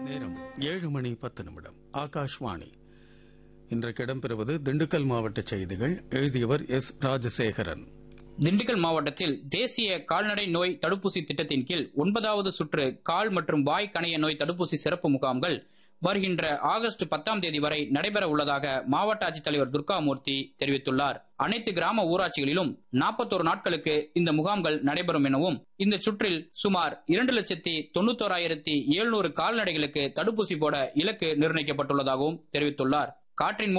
நேரம் ஏழு மணி பத்து நிமிடம் ஆகாஷ்வாணி இன்றைக்கு இடம்பெறுவது திண்டுக்கல் மாவட்ட செய்திகள் எழுதியவர் எஸ் ராஜசேகரன் திண்டுக்கல் மாவட்டத்தில் தேசிய கால்நடை நோய் தடுப்பூசி திட்டத்தின் கீழ் ஒன்பதாவது சுற்று கால் மற்றும் வாய் கணைய நோய் தடுப்பூசி சிறப்பு முகாம்கள் வருகின்ற ஆகஸ்ட் பத்தாம் தேதி வரை நடைபெற உள்ளதாக மாவட்ட ஆட்சித்தலைவர் துர்காமூர்த்தி தெரிவித்துள்ளார் அனைத்து கிராம ஊராட்சிகளிலும் நாற்பத்தோரு நாட்களுக்கு இந்த முகாம்கள் நடைபெறும் எனவும் இந்த சுற்றில் சுமார் இரண்டு லட்சத்தி தொண்ணூத்தோராயிரத்தி எழுநூறு கால்நடைகளுக்கு தடுப்பூசி போட இலக்கு நிர்ணயிக்கப்பட்டுள்ளதாகவும் தெரிவித்துள்ளார் காற்றின்